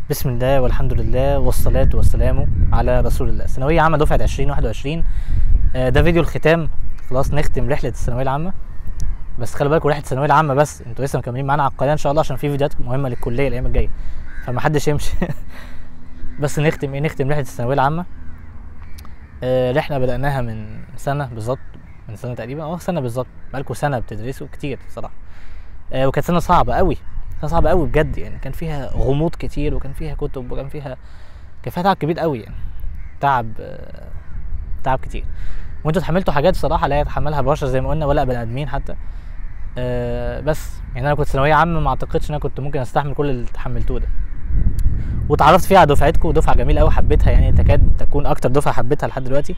بسم الله والحمد لله والصلاة والسلام على رسول الله ثانوية عامة دفعة 2021 آه، ده فيديو الختام خلاص نختم رحلة الثانوية العامة بس خلي بالكم رحلة الثانوية العامة بس انتوا لسه مكملين معانا على القناة ان شاء الله عشان في فيديوهات مهمة للكلية الأيام الجاية فمحدش يمشي بس نختم ايه نختم رحلة الثانوية العامة آه، رحلة بدأناها من سنة بالظبط من سنة تقريبا اه سنة بالظبط بقالكم سنة بتدرسوا كتير صراحة آه، وكانت سنة صعبة قوي سنة صعبة قوي بجد يعني كان فيها غموض كتير وكان فيها كتب وكان فيها كان فيها تعب كبير قوي يعني تعب آه، تعب كتير وانتوا اتحملتوا حاجات صراحة لا يتحملها بشر زي ما قلنا ولا بني ادمين حتى آه، بس يعني انا كنت ثانوية عامة ما اعتقدش ان انا كنت ممكن استحمل كل اللي تحملتوه ده واتعرفت فيها على دفعتكم دفعة جميلة قوي حبيتها يعني تكاد تكون اكتر دفعة حبيتها لحد دلوقتي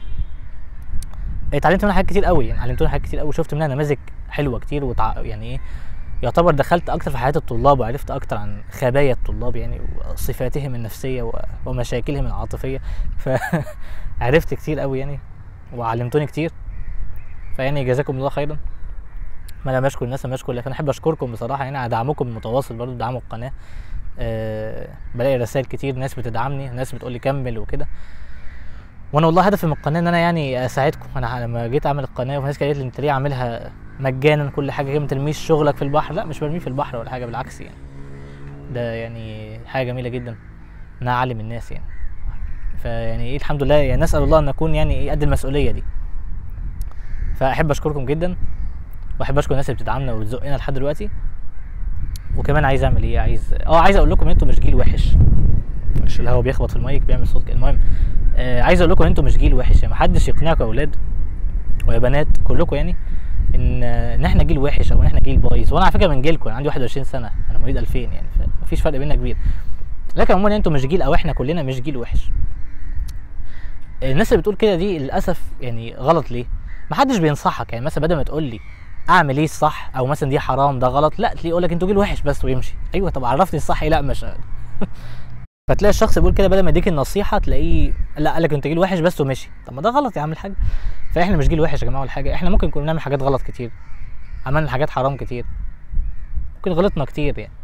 اتعلمت منها حاجات كتير قوي يعني علمتونا حاجات كتير قوي وشفت منها نماذج حلوة كتير وتع... يعني ايه يعتبر دخلت اكتر في حياه الطلاب وعرفت اكتر عن خبايا الطلاب يعني وصفاتهم النفسيه و- ومشاكلهم العاطفيه فعرفت كتير قوي يعني وعلمتوني كتير فيعني جزاكم الله خيرا ما انا بشكر الناس انا بشكر الله فانا احب اشكركم بصراحه يعني على دعمكم المتواصل برضو دعموا القناه أه بلاقي رسائل كتير ناس بتدعمني ناس بتقول لي كمل وكده وانا والله هدفي من القناه ان انا يعني اساعدكم انا لما جيت اعمل القناه وناس قالت لي انت ليه عاملها مجانا كل حاجه كده ما ترميش شغلك في البحر لا مش برميه في البحر ولا حاجه بالعكس يعني ده يعني حاجه جميله جدا ان انا اعلم الناس يعني فيعني ايه الحمد لله يعني نسال الله ان اكون يعني ايه قد المسؤوليه دي فاحب اشكركم جدا واحب اشكر الناس اللي بتدعمنا وبتزقنا لحد دلوقتي وكمان عايز اعمل ايه عايز اه عايز اقول لكم ان انتوا مش جيل وحش مش اللي هو بيخبط في المايك بيعمل صوت كده. المهم آه عايز اقول لكم ان انتوا مش جيل وحش يعني محدش يقنعكم يا اولاد ويا بنات كلكم يعني ان ان احنا جيل وحش او ان احنا جيل بايظ وانا على فكره من جيلكم انا عندي 21 سنه انا مواليد 2000 يعني فمفيش فرق بيننا كبير لكن عموما انتوا مش جيل او احنا كلنا مش جيل وحش الناس اللي بتقول كده دي للاسف يعني غلط ليه محدش بينصحك يعني مثلا بدل ما تقول لي اعمل ايه الصح او مثلا دي حرام ده غلط لا تلاقيه يقول لك انتوا جيل وحش بس ويمشي ايوه طب عرفني الصح ايه لا مش فتلاقي الشخص بيقول كده بدل ما يديك النصيحه تلاقيه لا قال لك انت جيل وحش بس ومشي طب ما ده غلط يا عم الحاج فاحنا مش جيل وحش يا جماعه ولا حاجه احنا ممكن كنا نعمل حاجات غلط كتير عملنا حاجات حرام كتير ممكن غلطنا كتير يعني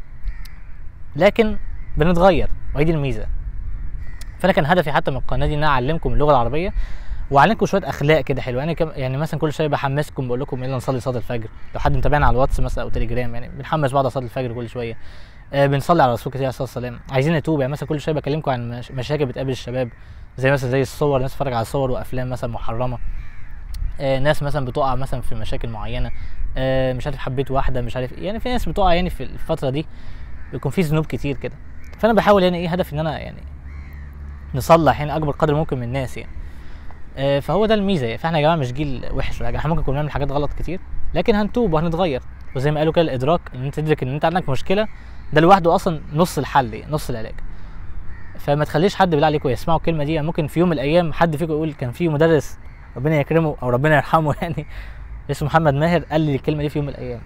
لكن بنتغير وهي دي الميزه فانا كان هدفي حتى من القناه دي ان انا اعلمكم اللغه العربيه واعلمكم شويه اخلاق كده حلوه يعني كم يعني مثلا كل شويه بحمسكم بقول لكم يلا نصلي صلاه الفجر لو حد متابعنا على الواتس مثلا او تليجرام يعني بنحمس بعض على صلاه الفجر كل شويه آه بنصلي على الرسول كتير عليه الصلاه والسلام عايزين نتوب يعني مثلا كل شويه بكلمكم عن مش- مشاكل بتقابل الشباب زي مثلا زي الصور ناس بتتفرج على صور وافلام مثلا محرمه آه ناس مثلا بتقع مثلا في مشاكل معينه آه مش عارف حبيت واحده مش عارف إيه. يعني في ناس بتقع يعني في الفتره دي بيكون في ذنوب كتير كده فانا بحاول يعني ايه هدفي ان انا يعني نصلح يعني اكبر قدر ممكن من الناس يعني آه، فهو ده الميزه يعني فاحنا يا جماعه مش جيل وحش ولا حاجه احنا ممكن كنا نعمل حاجات غلط كتير لكن هنتوب وهنتغير وزي ما قالوا كده الادراك ان انت تدرك ان انت عندك مشكله ده لوحده اصلا نص الحل يعني نص العلاج فما تخليش حد بالله عليكم يسمعوا الكلمه دي يعني ممكن في يوم من الايام حد فيكم يقول كان في مدرس ربنا يكرمه او ربنا يرحمه يعني اسمه محمد ماهر قال لي الكلمه دي في يوم من الايام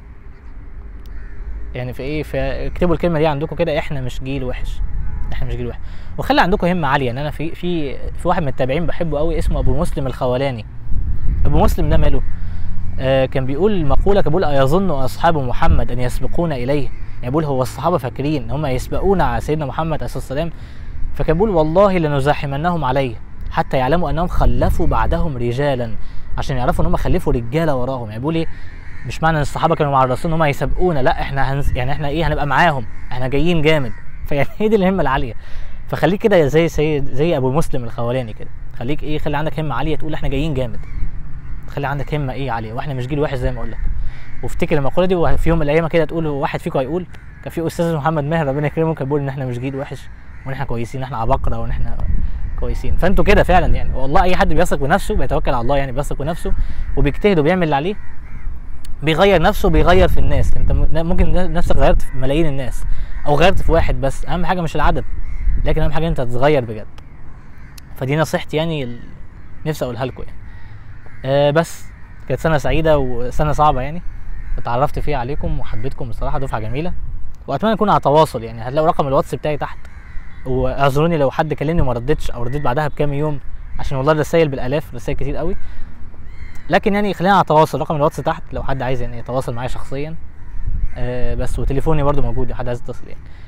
يعني في ايه فاكتبوا الكلمه دي عندكم كده احنا مش جيل وحش احنا مش جيل وحش وخلي عندكم همه عاليه ان انا في في في واحد من التابعين بحبه قوي اسمه ابو مسلم الخولاني ابو مسلم ده ماله آه كان بيقول مقوله كان بيقول ايظن اصحاب محمد ان يسبقون اليه يعني بيقول هو الصحابه فاكرين ان هم يسبقون على سيدنا محمد عليه الصلاه والسلام فكان بيقول والله لنزاحمنهم عليه حتى يعلموا انهم خلفوا بعدهم رجالا عشان يعرفوا ان هم خلفوا رجاله وراهم يعني بيقول ايه مش معنى ان الصحابه كانوا مع الرسول ان هم يسبقونا لا احنا هنز... يعني احنا ايه هنبقى معاهم احنا جايين جامد فيعني هي دي الهمه العاليه فخليك كده زي سيد زي ابو مسلم الخولاني كده خليك ايه خلي عندك همه عاليه تقول احنا جايين جامد خلي عندك همه ايه عاليه واحنا مش جيل وحش زي ما اقول لك وافتكر المقوله دي وفي يوم من الايام كده تقول هو واحد فيكم هيقول كان في استاذ محمد ماهر ربنا يكرمه كان بيقول ان احنا مش جيل وحش وان احنا كويسين ان احنا عباقره وان احنا كويسين فانتوا كده فعلا يعني والله اي حد بيثق بنفسه بيتوكل على الله يعني بيثق بنفسه وبيجتهد وبيعمل اللي عليه بيغير نفسه بيغير في الناس انت م- ممكن نفسك غيرت في ملايين الناس او غيرت في واحد بس اهم حاجه مش العدد لكن اهم حاجه انت تتغير بجد فدي نصيحتي يعني ال- نفسي اقولها لكم يعني آه بس كانت سنه سعيده وسنه صعبه يعني اتعرفت فيها عليكم وحبيتكم بصراحه دفعه جميله واتمنى نكون على تواصل يعني هتلاقوا رقم الواتس بتاعي تحت واعذروني لو حد كلمني وما ردتش او رديت بعدها بكام يوم عشان والله الرسايل بالالاف رسايل كتير قوي لكن يعني خلينا على تواصل رقم الواتس تحت لو حد عايز يعني يتواصل معايا شخصيا آه بس وتليفوني برضو موجود لو حد عايز يتصل يعني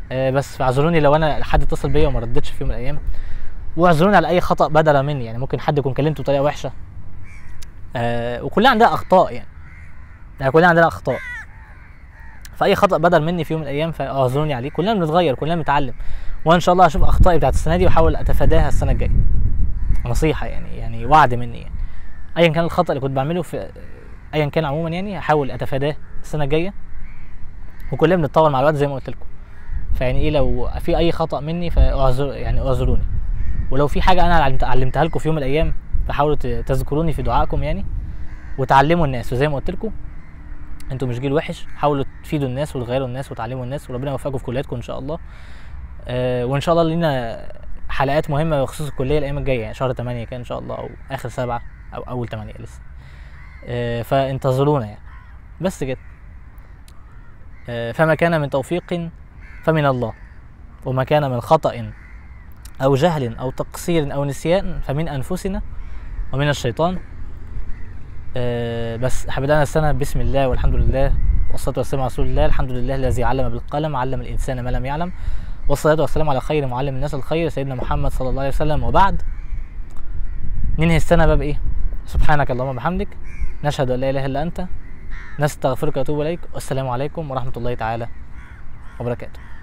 آه بس فاعذروني لو انا حد اتصل بيا وما ردتش في يوم من الايام واعذروني على اي خطا بدل مني يعني ممكن حد يكون كلمته بطريقه وحشه آه وكلنا عندنا اخطاء يعني يعني كلنا عندنا اخطاء فاي خطا بدل مني في يوم من الايام فاعذروني عليه كلنا بنتغير كلنا بنتعلم وانا ان شاء الله هشوف اخطائي بتاعت السنه دي واحاول اتفاداها السنه الجايه نصيحه يعني يعني وعد مني يعني ايا كان الخطا اللي كنت بعمله في ايا كان عموما يعني هحاول اتفاداه السنه الجايه وكلنا بنتطور مع الوقت زي ما قلت لكم فيعني ايه لو في اي خطا مني فاعذر يعني اعذروني ولو في حاجه انا علمت- علمتها لكم في يوم من الايام فحاولوا ت- تذكروني في دعائكم يعني وتعلموا الناس وزي ما قلت لكم انتوا مش جيل وحش حاولوا تفيدوا الناس وتغيروا الناس وتعلموا الناس وربنا يوفقكم في كلياتكم ان شاء الله آه وان شاء الله لينا حلقات مهمه بخصوص الكليه الايام الجايه يعني شهر 8 كان ان شاء الله او اخر سبعة او اول 8 لسه آه فانتظرونا يعني بس كده آه فما كان من توفيق فمن الله وما كان من خطأ أو جهل أو تقصير أو نسيان فمن أنفسنا ومن الشيطان آه، بس بدأنا السنة بسم الله والحمد لله والصلاة والسلام على رسول الله الحمد لله الذي علم بالقلم علم الإنسان ما لم يعلم والصلاة والسلام على خير معلم الناس الخير سيدنا محمد صلى الله عليه وسلم وبعد ننهي السنة بقى بإيه سبحانك اللهم وبحمدك نشهد أن لا إله إلا أنت نستغفرك ونتوب إليك والسلام عليكم ورحمة الله تعالى وبركاته